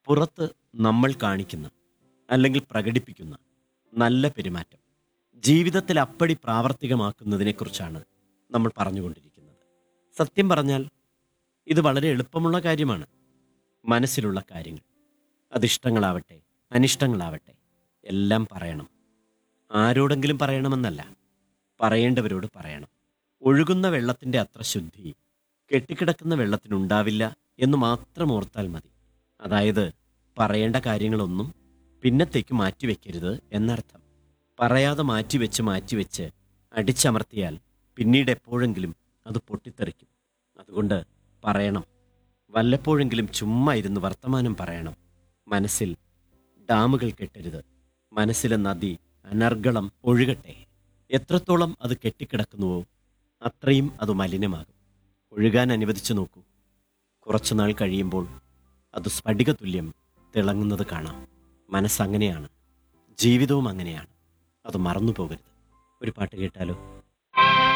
പുറത്ത് നമ്മൾ കാണിക്കുന്ന അല്ലെങ്കിൽ പ്രകടിപ്പിക്കുന്ന നല്ല പെരുമാറ്റം ജീവിതത്തിൽ അപ്പടി പ്രാവർത്തികമാക്കുന്നതിനെക്കുറിച്ചാണ് നമ്മൾ പറഞ്ഞുകൊണ്ടിരിക്കുന്നത് സത്യം പറഞ്ഞാൽ ഇത് വളരെ എളുപ്പമുള്ള കാര്യമാണ് മനസ്സിലുള്ള കാര്യങ്ങൾ അതിഷ്ടങ്ങളാവട്ടെ അനിഷ്ടങ്ങളാവട്ടെ എല്ലാം പറയണം ആരോടെങ്കിലും പറയണമെന്നല്ല പറയേണ്ടവരോട് പറയണം ഒഴുകുന്ന വെള്ളത്തിൻ്റെ അത്ര ശുദ്ധി കെട്ടിക്കിടക്കുന്ന വെള്ളത്തിനുണ്ടാവില്ല എന്ന് മാത്രം ഓർത്താൽ മതി അതായത് പറയേണ്ട കാര്യങ്ങളൊന്നും പിന്നത്തേക്ക് മാറ്റിവെക്കരുത് എന്നർത്ഥം പറയാതെ മാറ്റിവെച്ച് മാറ്റിവെച്ച് അടിച്ചമർത്തിയാൽ പിന്നീട് എപ്പോഴെങ്കിലും അത് പൊട്ടിത്തെറിക്കും അതുകൊണ്ട് പറയണം വല്ലപ്പോഴെങ്കിലും ചുമ്മാ ഇരുന്ന് വർത്തമാനം പറയണം മനസ്സിൽ ഡാമുകൾ കെട്ടരുത് മനസ്സിലെ നദി അനർഗളം ഒഴുകട്ടെ എത്രത്തോളം അത് കെട്ടിക്കിടക്കുന്നുവോ അത്രയും അത് മലിനമാകും ഒഴുകാൻ അനുവദിച്ചു നോക്കൂ കുറച്ചുനാൾ കഴിയുമ്പോൾ അത് സ്ഫടിക തുല്യം തിളങ്ങുന്നത് കാണാം മനസ്സങ്ങനെയാണ് ജീവിതവും അങ്ങനെയാണ് അത് മറന്നു പോകരുത് ഒരു പാട്ട് കേട്ടാലോ